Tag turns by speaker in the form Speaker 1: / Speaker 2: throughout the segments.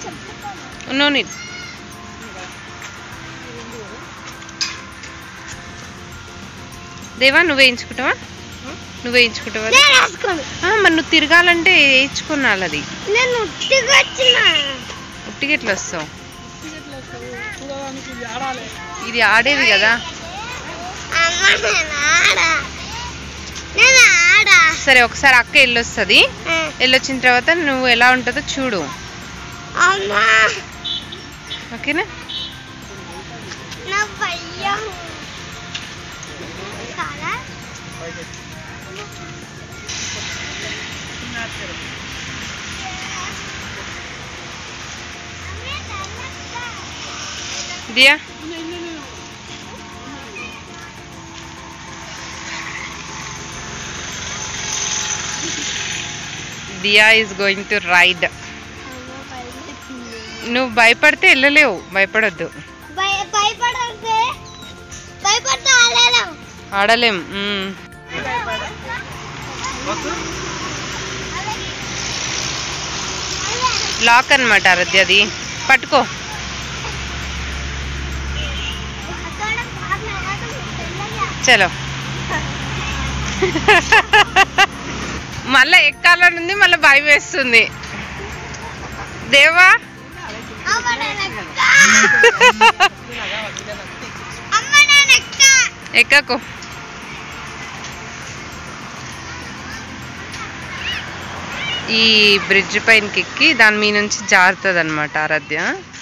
Speaker 1: No need దేవా నువ్వు వేయించుకుంటావా నువ్వు వేయించుకుంటావా
Speaker 2: నేను రాసుకోను
Speaker 1: ఆ, మరి నువ్వు తిరగాలంటే వేయించుకున్నాను అది
Speaker 2: నేను ఉట్టిగా వచ్చిన
Speaker 1: ఉట్టిగా ఎట్లా వస్తావు ఇది ఆడేది కదా
Speaker 2: అమ్మ నేను ఆడా నేను ఆడా
Speaker 1: సరే ఒకసారి అక్క వెళ్ళొస్తుంది వెళ్ళొచ్చిన తర్వాత నువ్వు ఎలా ఉంటుందో చూడు
Speaker 2: అమ్మా
Speaker 1: ఓకేనా
Speaker 2: నా భయం చాలా
Speaker 1: Diya Diya is going to ride నువ్వు భయపడితే వెళ్ళలేవు భయపడొద్దు
Speaker 2: భయ భయపడితే భయపడితే ఆడలేం
Speaker 1: ఆడలేం మ్మ్. లాక్ అనమాట ఆరాధ్య అది పట్టుకో చలో మళ్ళీ ఎక్కాలని ఉంది మళ్ళీ భయం వేస్తుంది దేవా
Speaker 2: అమ్మ నేను ఎక్కా అమ్మ నేను ఎక్కా
Speaker 1: ఎక్కకు ఈ బ్రిడ్జ్ పైనకి ఎక్కి దాని మీ నుంచి జారుతుంది అనమాట ఆరాధ్య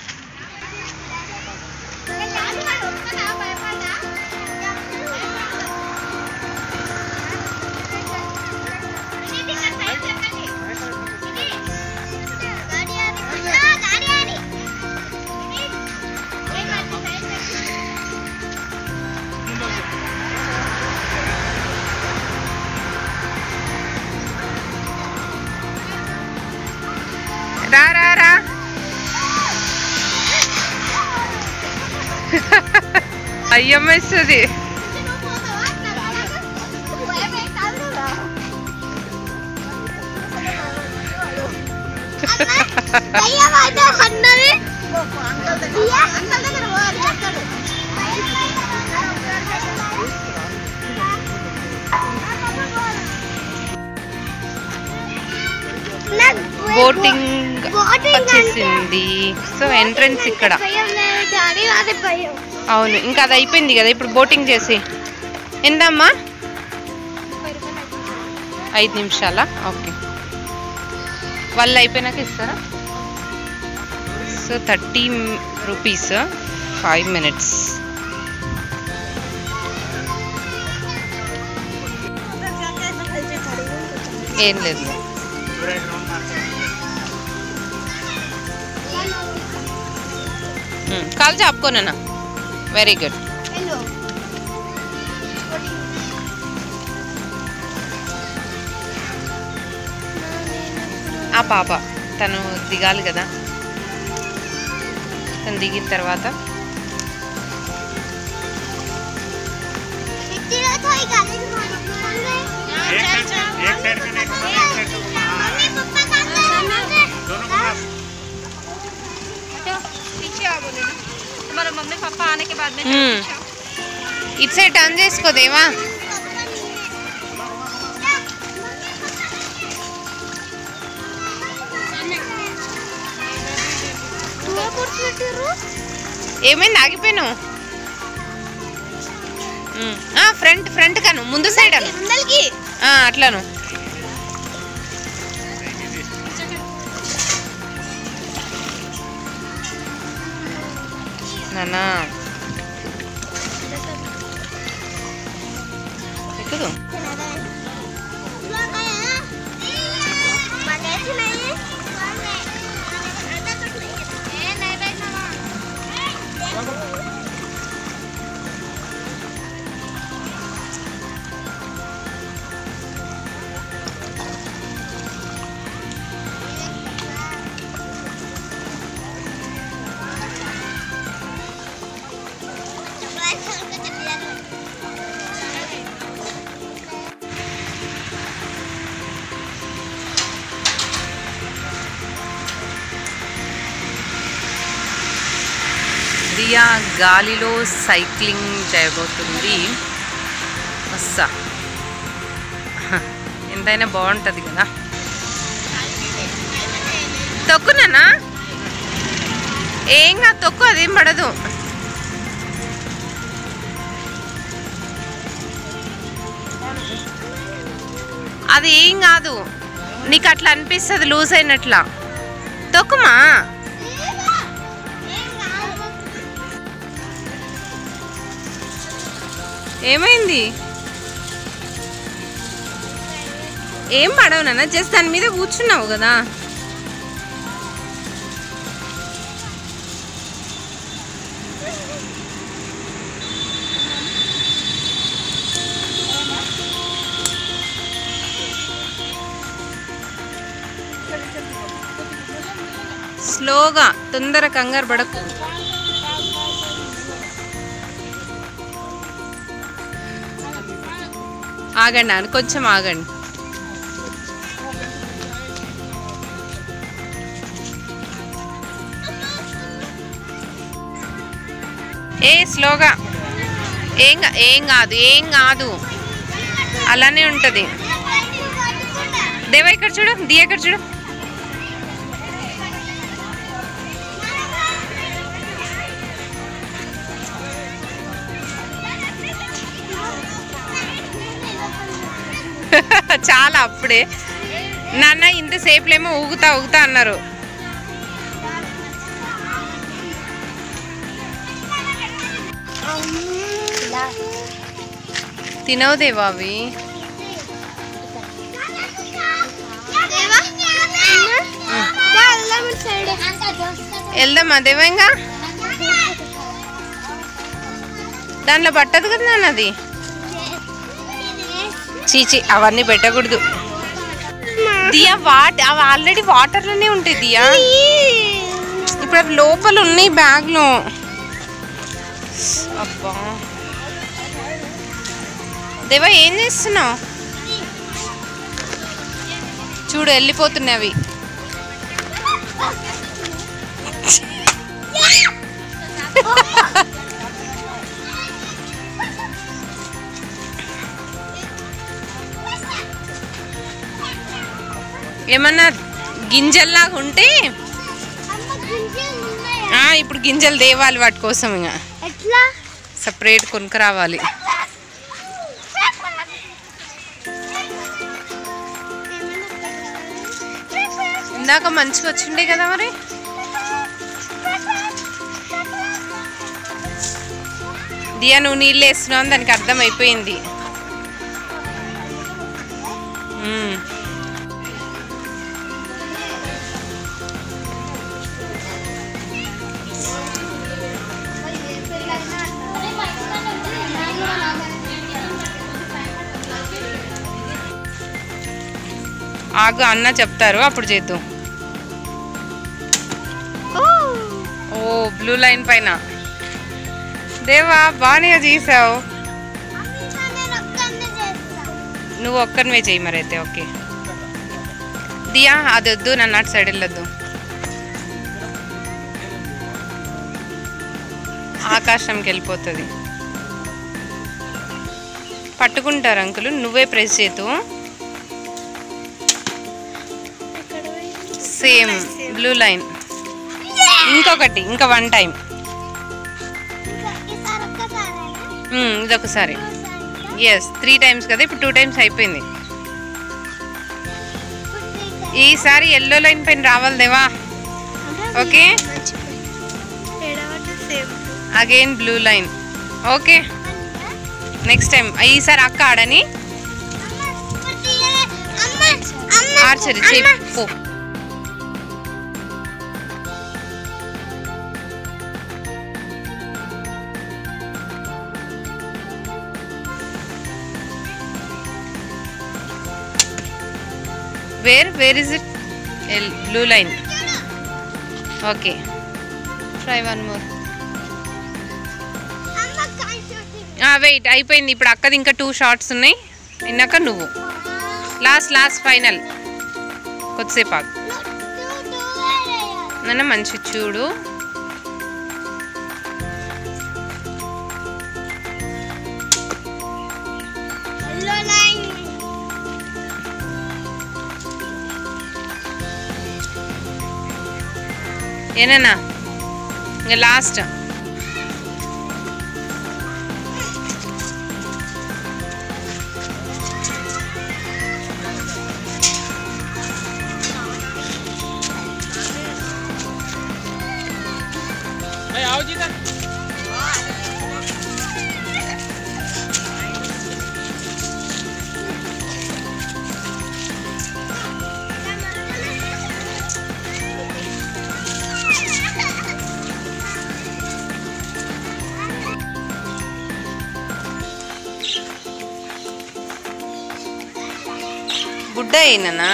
Speaker 1: రా రా రా అయ్యమ్మేస్తుంది
Speaker 2: అన్నది
Speaker 1: బోటింగ్
Speaker 2: Boating
Speaker 1: వచ్చేసింది సో ఎంట్రన్స్ ఇక్కడ
Speaker 2: భయం లేదు డాడీ అదే భయం
Speaker 1: అవును ఇంకా అది అయిపోయింది కదా ఇప్పుడు బోటింగ్ చేసి ఎంతమ్మా ఐదు నిమిషాలా ఓకే వాళ్ళు అయిపోయినాక ఇస్తారా so thirty rupees five minutes ఏం లేదు ఉమ్, కాలు చాపుకోనన్నా వెరీ గుడ్
Speaker 2: హలో
Speaker 1: ఆ పాప తను దిగాలి కదా తను దిగిన తర్వాత
Speaker 2: सिटीला तो ही गाड़ी घुमाने
Speaker 3: एक साइड एक साइड का नहीं एक साइड का
Speaker 2: मम्मी पापा का
Speaker 3: दोनों को आप
Speaker 4: पीछे आ बोले ना तुम्हारा मम्मी पापा आने के बाद में
Speaker 1: हम्म। ఇటు సైడ్ టర్న్ చేసుకోదేవా
Speaker 2: दो पुरस्कार रू
Speaker 1: ఏమైంది ఆగిపోయాను ఫ్రంట్ ఫ్రంట్ కాను ముందు సైడ్ అను
Speaker 2: ముందలకి
Speaker 1: ఆ, అట్లాను నానా ఎక్కుదు
Speaker 2: मनेच नहीं ए नहीं बैठना
Speaker 1: దియా గాలిలో సైక్లింగ్ చేయబోతుంది వస్తా ఎంతైనా బాగుంటుంది కదా తొక్కునా ఏం కాదు తొక్కు అదేం పడదు అది ఏం కాదు నీకు అట్లా అనిపిస్తుంది లూజ్ అయినట్లా తొక్కుమా ఏమైంది ఏం పడవు నాన్న జస్ట్ దాని మీద కూర్చున్నావు కదా స్లోగా తొందర కంగారు పడకు ఆగండి అని కొంచెం ఆగండి ఏ స్లోగా ఏం కా- ఏం కాదు ఏం కాదు అలానే ఉంటుంది దేవా ఇక్కడ చూడు దియ ఇక్కడ చూడు చాలా అప్పుడే నాన్న ఇంతసేపులేమో ఊగుతా ఊగుతా అన్నారు తినవు దేవా అవి వెళ్దామా దేవా ఇంకా దాంట్లో పట్టదు కదా నాన్న అది చీచి అవన్నీ పెట్టకూడదు దియా వాట్ అవి ఆల్రెడీ వాటర్లోనే ఉంటాయి దియా ఇప్పుడు అవి లోపల ఉన్నాయి బ్యాగ్లో అబ్బా దేవా ఏం చేస్తున్నావు చూడు వెళ్ళిపోతున్నాయి అవి ఏమన్నా గింజల్లాగా ఉంటే ఆ, ఇప్పుడు గింజలు తేవాలి వాటి కోసం ఇంకా
Speaker 2: ఎట్లా
Speaker 1: సపరేట్ కొనుక్క రావాలి ఇందాక మంచిగా వచ్చిండే కదా మరి దియా నువ్వు నీళ్ళు వేస్తున్నావు అని దానికి అర్థం అయిపోయింది మ్మ్. ఆగు అన్న చెప్తారు అప్పుడు చేద్దాం ఓ బ్లూ లైన్ పైన దేవా బాగానే చేసావు నువ్వు ఒక్కరివే చెయ్యి మరి అయితే ఓకే దియా అది వద్దు నన్ను అటు సైడ్ వెళ్ళొద్దు ఆకాశంకి వెళ్ళిపోతుంది పట్టుకుంటారు అంకులు నువ్వే ప్రెస్ చేతు సేమ్ బ్లూ లైన్ ఇంకొకటి ఇంకా వన్ టైం ఇది ఒకసారి ఎస్ త్రీ టైమ్స్ కదా ఇప్పుడు టూ టైమ్స్ అయిపోయింది ఈసారి ఎల్లో లైన్ పైన రావాలి దేవా okay again blue line okay next time ఈసారి అక్క ఆడని ఆర్చరీ చెప్పు వేర్ వేర్ ఇస్ ఇట్ ఎల్ blue line okay try one more wait అయిపోయింది ఇప్పుడు అక్కది ఇంకా టూ షార్ట్స్ ఉన్నాయి విన్నాక నువ్వు లాస్ట్ లాస్ట్ ఫైనల్ కొద్దిసేపు ఆగు నన్ను మంచి చూడు ఏనన్నా ఇంకా లాస్ట్ గుడ్డ అయిననా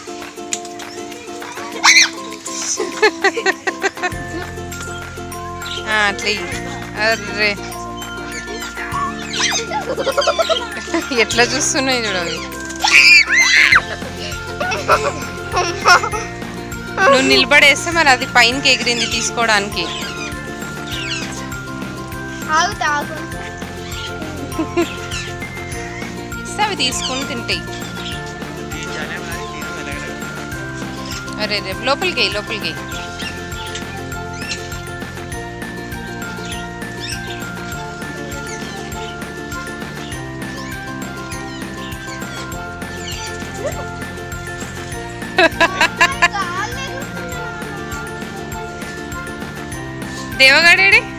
Speaker 1: అట్లా ఇయ్యి. అర్రే ఎట్లా చూస్తున్నాయి చూడవి నువ్వు నిలబడేస్తే మరి అది పైనకి ఎగిరింది తీసుకోవడానికి
Speaker 2: ఆగుతా ఆగు
Speaker 1: ఇస్తే అవి తీసుకొని తింటాయి అరే రేపు లోపలికి వెయ్యి, లోపలికి వెయ్యి. దేవగాడేడి